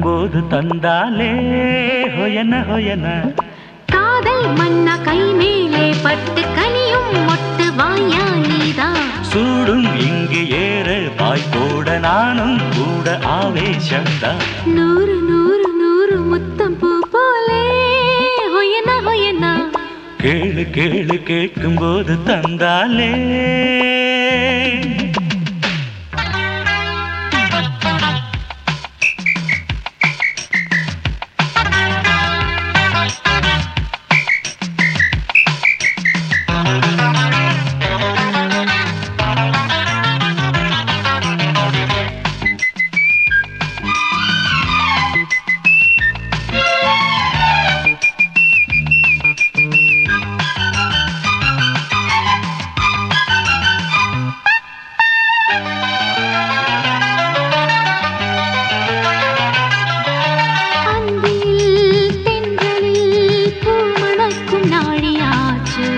கேட்கும்போது தந்தாலே ஹொயன ஹொயன காதல் மன்னா கை மேலே பட்டு கனியும் மொட்டு வாயா நீதான் சூடும் இங்கு ஏற பாய் போட நானும் கூட ஆவேசம்தான் நூறு நூறு நூறு முத்தம் பூ போலே ஹொயனா ஹொயனா கேளு கேளு கேட்கும்போது தந்தாலே அந்தியில் தென்றலில் பூ மணக்கும் நாழியாச்சு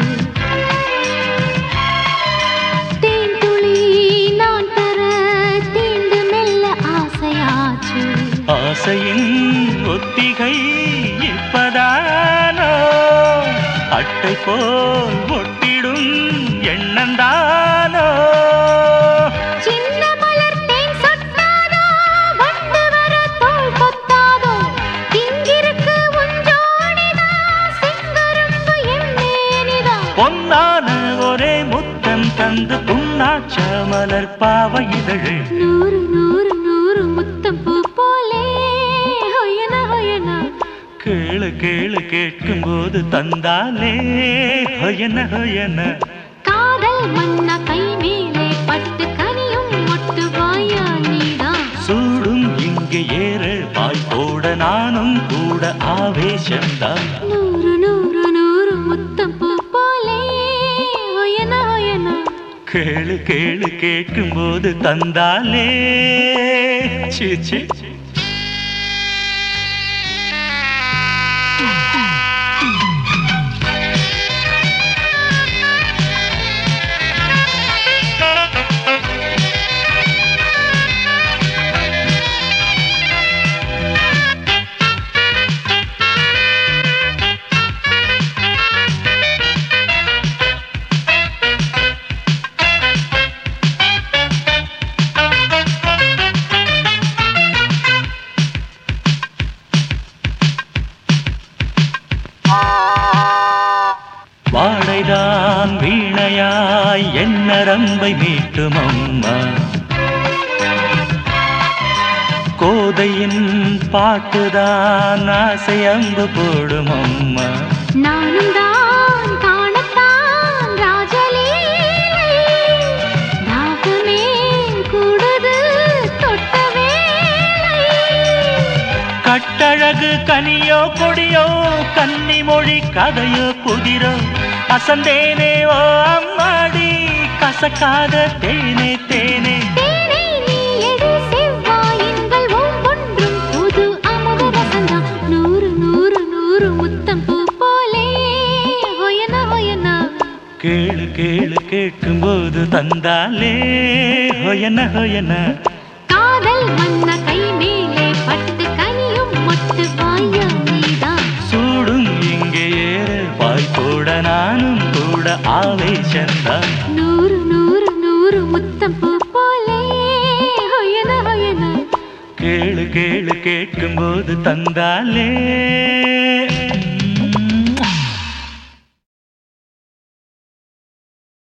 தேன்துளி நான் தர தீண்டு மெல்ல ஆசையாச்சு ஆசையின் ஒத்திகை இப்பதானோ அட்டை போல் ஒட்டிடும் எண்ணந்தானோ சின்ன மலர் தேன் சொட்டாதோ வண்டு வர தோள் கொத்தாதோ இங்கிருக்கு உஞ்சோடிதான் செங்கரும்பு எம்மேனிதான் பொன்னான ஒரே முத்தம் தந்து புண்ணாச்ச மலர் பாவை இதழு நூறு நூறு நூறு முத்தம் பூ போலே ஹொயனா ஹொயனா கேளு கேளு கேட்கும்போது தந்தாலே ஹொயன ஹொயன காதல் மன்னா கை மேலே பட்டு கனியும் மொட்டு வாயா நீதான் சூடும் இங்கு ஏற பாய் போட நானும் கூட ஆவேசம்தான் நூறு நூறு நூறு முத்தம் பூ போலே ஹொயனா ஹொயனா கேளு கேளு கேட்கும்போது தந்தாலே சீ சீ வாடைதான் வீணையாய் என்ன ரம்பை மீட்டும் அம்மா கோதையின் பாட்டுதான் ஆசை அம்பு போடும் அம்மா நானும் தான் காணத்தான் ராஜலீலை தாகமே கூடுது தொட்ட வேளை கட்டழகு கனியோ கொடியோ கன்னி மொழி கதையோ புதிரோ அசந்தேனே ஓ அம்மாடி கசக்காத தேனே தேனே தேனை நீ எடு செவ்வாயின்கள் ஒவ்வொன்றும் புது அமுத ரசந்தா நூறு நூறு நூறு முத்தம் பூ போலே ஹொயனா ஹொயனா கேளு கேளு கேட்கும்போது தந்தாலே ஹொயன ஹொயன காதல் மன்ன கை மேலே பட்டு கனியும் மொட்டு வாயா நீதான் சூடும் இங்கே ஏற வாய் போட நானும் கூட ஆவேசந்தான் நூறு நூறு நூறு முத்தம் பூ போலே ஹொயனா ஹொயனா கேளு கேளு கேட்கும்போது தந்தாலே